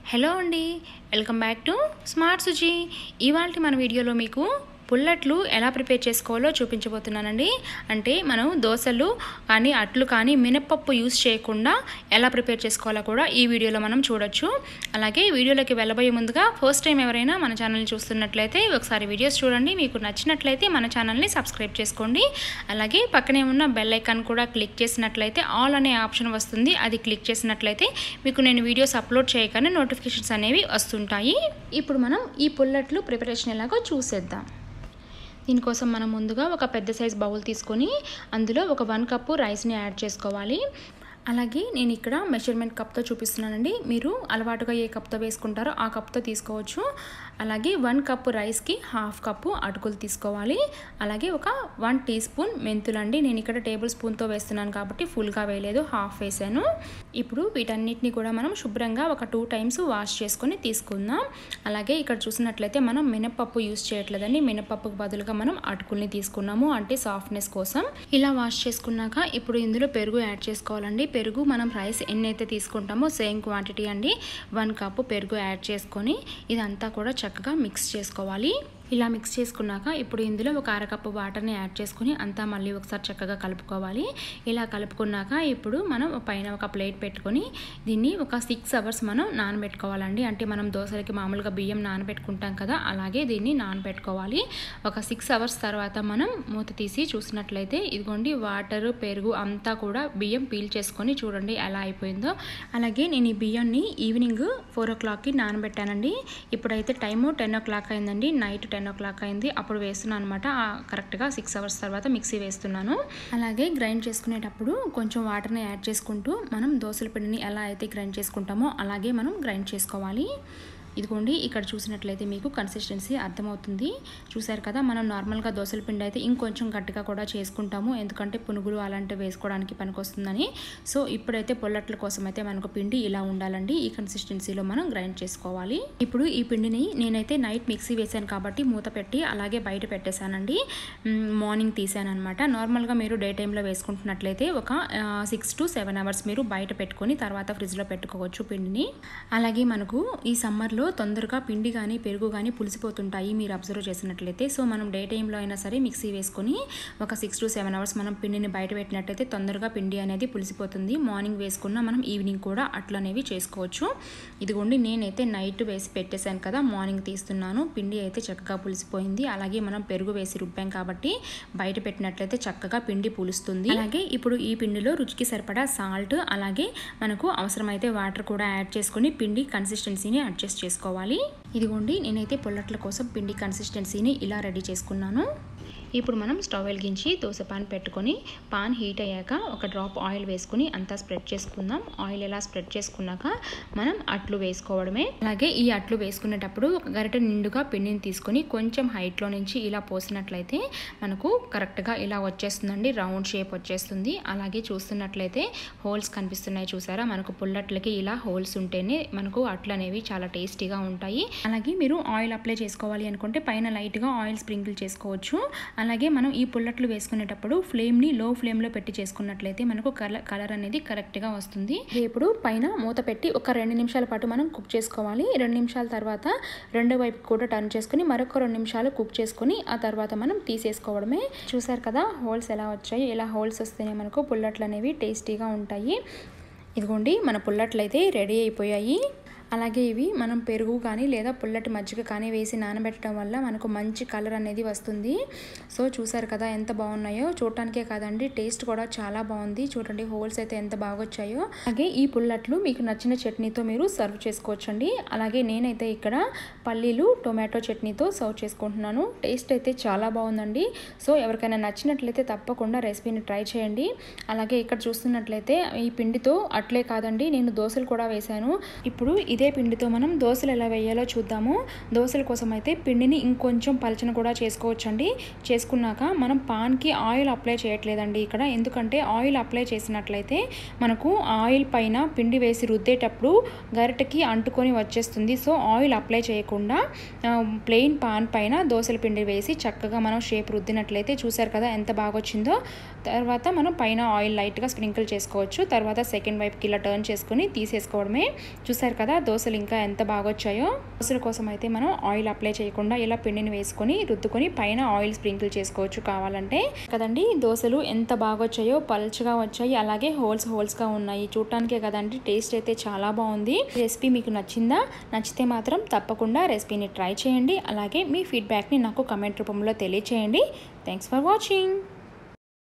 hello అండి welcome back to smart Suji ఇవాళ మన వీడియోలో మీకు పుల్లట్లు ఎలా ప్రిపేర్ చేసుకోవాలో చూపించబోతున్నానండి అంటే మనం దోశలు కానీ అట్లు కానీ మినప్పప్పు యూస్ చేయకుండా ఎలా ప్రిపేర్ చేసుకోవాలో కూడా ఈ వీడియోలో మనం చూడొచ్చు అలాగే వీడియోలోకి వెళ్ళబోయే ముందుగా ఫస్ట్ టైం ఎవరైనా మన ఛానల్ని చూస్తున్నట్లయితే ఒకసారి వీడియోస్ చూడండి మీకు నచ్చినట్లయితే మన ఛానల్ని సబ్స్క్రైబ్ చేసుకోండి అలాగే పక్కనే ఉన్న బెల్ ఐకాన్ కూడా క్లిక్ చేసినట్లయితే ఆల్ అనే ఆప్షన్ వస్తుంది అది క్లిక్ చేసినట్లయితే మీకు నేను వీడియోస్ అప్లోడ్ చేయగానే నోటిఫికేషన్స్ అనేవి వస్తుంటాయి ఇప్పుడు మనం ఈ పుల్లట్లు ప్రిపరేషన్ ఎలాగో చూసేద్దాం దీనికోసం మనం ముందుగా ఒక పెద్ద సైజ్ బౌల్ తీసుకొని అందులో ఒక వన్ కప్పు రైస్ని యాడ్ చేసుకోవాలి అలాగే నేను ఇక్కడ మెజర్మెంట్ కప్తో చూపిస్తున్నానండి మీరు అలవాటుగా ఏ కప్తో వేసుకుంటారో ఆ కప్తో తీసుకోవచ్చు అలాగే వన్ కప్పు రైస్కి హాఫ్ కప్పు అటుకులు తీసుకోవాలి అలాగే ఒక వన్ టీ స్పూన్ మెంతులు అండి నేను ఇక్కడ టేబుల్ స్పూన్తో వేస్తున్నాను కాబట్టి ఫుల్గా వేయలేదు హాఫ్ వేసాను ఇప్పుడు వీటన్నిటిని కూడా మనం శుభ్రంగా ఒక టూ టైమ్స్ వాష్ చేసుకొని తీసుకుందాం అలాగే ఇక్కడ చూసినట్లయితే మనం మినపప్పు యూస్ చేయట్లేదండి మినపప్పుకు బదులుగా మనం అటుకుల్ని తీసుకున్నాము అంటే సాఫ్ట్నెస్ కోసం ఇలా వాష్ చేసుకున్నాక ఇప్పుడు ఇందులో పెరుగు యాడ్ చేసుకోవాలండి పెరుగు మనం రైస్ ఎన్ని అయితే తీసుకుంటామో సేమ్ క్వాంటిటీ అండి వన్ కప్పు పెరుగు యాడ్ చేసుకొని ఇదంతా కూడా చక్కగా మిక్స్ చేసుకోవాలి ఇలా మిక్స్ చేసుకున్నాక ఇప్పుడు ఇందులో ఒక అరకప్పు వాటర్ని యాడ్ చేసుకుని అంతా మళ్ళీ ఒకసారి చక్కగా కలుపుకోవాలి ఇలా కలుపుకున్నాక ఇప్పుడు మనం పైన ఒక ప్లేట్ పెట్టుకొని దీన్ని ఒక సిక్స్ అవర్స్ మనం నానబెట్టుకోవాలండి అంటే మనం దోశలకి మామూలుగా బియ్యం నానబెట్టుకుంటాం కదా అలాగే దీన్ని నానబెట్టుకోవాలి ఒక సిక్స్ అవర్స్ తర్వాత మనం మూత తీసి చూసినట్లయితే ఇదిగోండి వాటర్ పెరుగు అంతా కూడా బియ్యం పీల్ చేసుకొని చూడండి ఎలా అయిపోయిందో అలాగే నేను ఈ బియ్యాన్ని ఈవినింగ్ ఫోర్ ఓ క్లాక్కి నానబెట్టానండి ఇప్పుడైతే టైము టెన్ ఓ క్లాక్ అయిందండి నైట్ టెన్ ఓ క్లాక్ అయింది అప్పుడు వేస్తున్నాను అనమాట కరెక్ట్గా సిక్స్ అవర్స్ తర్వాత మిక్సీ వేస్తున్నాను అలాగే గ్రైండ్ చేసుకునేటప్పుడు కొంచెం వాటర్ని యాడ్ చేసుకుంటూ మనం దోశల పిండిని ఎలా అయితే గ్రైండ్ చేసుకుంటామో అలాగే మనం గ్రైండ్ చేసుకోవాలి ఇదిగోండి ఇక్కడ చూసినట్లయితే మీకు కన్సిస్టెన్సీ అర్థమవుతుంది చూసారు కదా మనం నార్మల్గా దోశల పిండి అయితే ఇంకొంచెం గట్టిగా కూడా చేసుకుంటాము ఎందుకంటే పునుగులు అలాంటివి వేసుకోవడానికి పనికొస్తుందని సో ఇప్పుడైతే పొల్లట్ల కోసం అయితే మనకు పిండి ఇలా ఉండాలండి ఈ కన్సిస్టెన్సీలో మనం గ్రైండ్ చేసుకోవాలి ఇప్పుడు ఈ పిండిని నేనైతే నైట్ మిక్సీ వేసాను కాబట్టి మూత పెట్టి అలాగే బయట పెట్టేశానండి మార్నింగ్ తీసాను అనమాట నార్మల్గా మీరు డే టైంలో వేసుకుంటున్నట్లయితే ఒక సిక్స్ టు సెవెన్ అవర్స్ మీరు బయట పెట్టుకొని తర్వాత ఫ్రిడ్జ్లో పెట్టుకోవచ్చు పిండిని అలాగే మనకు ఈ సమ్మర్లో తొందరగా పిండి కానీ పెరుగు కానీ పులిసిపోతుంటాయి మీరు అబ్జర్వ్ చేసినట్లయితే సో మనం డే టైంలో అయినా సరే మిక్సీ వేసుకొని ఒక సిక్స్ టు సెవెన్ అవర్స్ మనం పిండిని బయట పెట్టినట్టయితే తొందరగా పిండి అనేది పులిసిపోతుంది మార్నింగ్ వేసుకున్న మనం ఈవినింగ్ కూడా అట్లు అనేవి చేసుకోవచ్చు ఇదిగోండి నేనైతే నైట్ వేసి పెట్టేశాను కదా మార్నింగ్ తీస్తున్నాను పిండి అయితే చక్కగా పులిసిపోయింది అలాగే మనం పెరుగు వేసి రుబ్బాం కాబట్టి బయట పెట్టినట్లయితే చక్కగా పిండి పులుస్తుంది అలాగే ఇప్పుడు ఈ పిండిలో రుచికి సరిపడా సాల్ట్ అలాగే మనకు అవసరమైతే వాటర్ కూడా యాడ్ చేసుకొని పిండి కన్సిస్టెన్సీని అడ్జస్ట్ చేసుకోవాలి చేసుకోవాలి ఇదిగోండి నేనైతే పొల్లట్ల కోసం పిండి కన్సిస్టెన్సీని ఇలా రెడీ చేసుకున్నాను ఇప్పుడు మనం స్టవ్ వెలిగించి దోశ పాన్ పెట్టుకొని పాన్ హీట్ అయ్యాక ఒక డ్రాప్ ఆయిల్ వేసుకుని అంతా స్ప్రెడ్ చేసుకుందాం ఆయిల్ ఎలా స్ప్రెడ్ చేసుకున్నాక మనం అట్లు వేసుకోవడమే అలాగే ఈ అట్లు వేసుకునేటప్పుడు ఒక గరిటె నిండుగా పిండిని తీసుకొని కొంచెం హైట్లో నుంచి ఇలా పోసినట్లయితే మనకు కరెక్ట్గా ఇలా వచ్చేస్తుందండి రౌండ్ షేప్ వచ్చేస్తుంది అలాగే చూస్తున్నట్లయితే హోల్స్ కనిపిస్తున్నాయి చూసారా మనకు పుల్లట్లకి ఇలా హోల్స్ ఉంటేనే మనకు అట్లు అనేవి చాలా టేస్టీగా ఉంటాయి అలాగే మీరు ఆయిల్ అప్లై చేసుకోవాలి అనుకుంటే పైన లైట్గా ఆయిల్ స్ప్రింకిల్ చేసుకోవచ్చు అలాగే మనం ఈ పుల్లట్లు వేసుకునేటప్పుడు ఫ్లేమ్ని లో ఫ్లేమ్లో పెట్టి చేసుకున్నట్లయితే మనకు కలర్ కలర్ అనేది కరెక్ట్గా వస్తుంది ఇప్పుడు పైన మూత పెట్టి ఒక రెండు నిమిషాల పాటు మనం కుక్ చేసుకోవాలి రెండు నిమిషాల తర్వాత రెండో వైపు కూడా టర్న్ చేసుకుని మరొక రెండు నిమిషాలు కుక్ చేసుకుని ఆ తర్వాత మనం తీసేసుకోవడమే చూసారు కదా హోల్స్ ఎలా వచ్చాయి ఇలా హోల్స్ వస్తేనే మనకు పుల్లట్లు అనేవి టేస్టీగా ఉంటాయి ఇదిగోండి మన పుల్లట్లు అయితే రెడీ అయిపోయాయి అలాగే ఇవి మనం పెరుగు కానీ లేదా పుల్లటి మజ్జిగ కానీ వేసి నానబెట్టడం వల్ల మనకు మంచి కలర్ అనేది వస్తుంది సో చూసారు కదా ఎంత బాగున్నాయో చూడటానికే కాదండి టేస్ట్ కూడా చాలా బాగుంది చూడండి హోల్స్ అయితే ఎంత బాగా వచ్చాయో అలాగే ఈ పుల్లట్లు మీకు నచ్చిన చట్నీతో మీరు సర్వ్ చేసుకోవచ్చండి అలాగే నేనైతే ఇక్కడ పల్లీలు టొమాటో చట్నీతో సర్వ్ చేసుకుంటున్నాను టేస్ట్ అయితే చాలా బాగుందండి సో ఎవరికైనా నచ్చినట్లయితే తప్పకుండా రెసిపీని ట్రై చేయండి అలాగే ఇక్కడ చూస్తున్నట్లయితే ఈ పిండితో అట్లే కాదండి నేను దోశలు కూడా వేశాను ఇప్పుడు ఇదే పిండితో మనం దోశలు ఎలా వేయాలో చూద్దాము దోశల కోసం అయితే పిండిని ఇంకొంచెం పలచన కూడా చేసుకోవచ్చండి చేసుకున్నాక మనం పాన్కి ఆయిల్ అప్లై చేయట్లేదండి ఇక్కడ ఎందుకంటే ఆయిల్ అప్లై చేసినట్లయితే మనకు ఆయిల్ పైన పిండి వేసి రుద్దేటప్పుడు గరిటకి అంటుకొని వచ్చేస్తుంది సో ఆయిల్ అప్లై చేయకుండా ప్లెయిన్ పాన్ పైన దోశల పిండి వేసి చక్కగా మనం షేప్ రుద్దినట్లయితే చూసారు కదా ఎంత బాగా వచ్చిందో తర్వాత మనం పైన ఆయిల్ లైట్గా స్ప్రింకిల్ చేసుకోవచ్చు తర్వాత సెకండ్ వైపుకి ఇలా టర్న్ చేసుకొని తీసేసుకోవడమే చూసారు కదా దోశలు ఇంకా ఎంత బాగా వచ్చాయో దోశల కోసం అయితే మనం ఆయిల్ అప్లై చేయకుండా ఇలా పిండిని వేసుకొని రుద్దుకొని పైన ఆయిల్ స్ప్రింకిల్ చేసుకోవచ్చు కావాలంటే కదండి దోశలు ఎంత బాగా వచ్చాయో పల్చగా వచ్చాయి అలాగే హోల్స్ హోల్స్గా ఉన్నాయి చూడటానికే కదండి టేస్ట్ అయితే చాలా బాగుంది రెసిపీ మీకు నచ్చిందా నచ్చితే మాత్రం తప్పకుండా రెసిపీని ట్రై చేయండి అలాగే మీ ఫీడ్బ్యాక్ని నాకు కమెంట్ రూపంలో తెలియచేయండి థ్యాంక్స్ ఫర్ వాచింగ్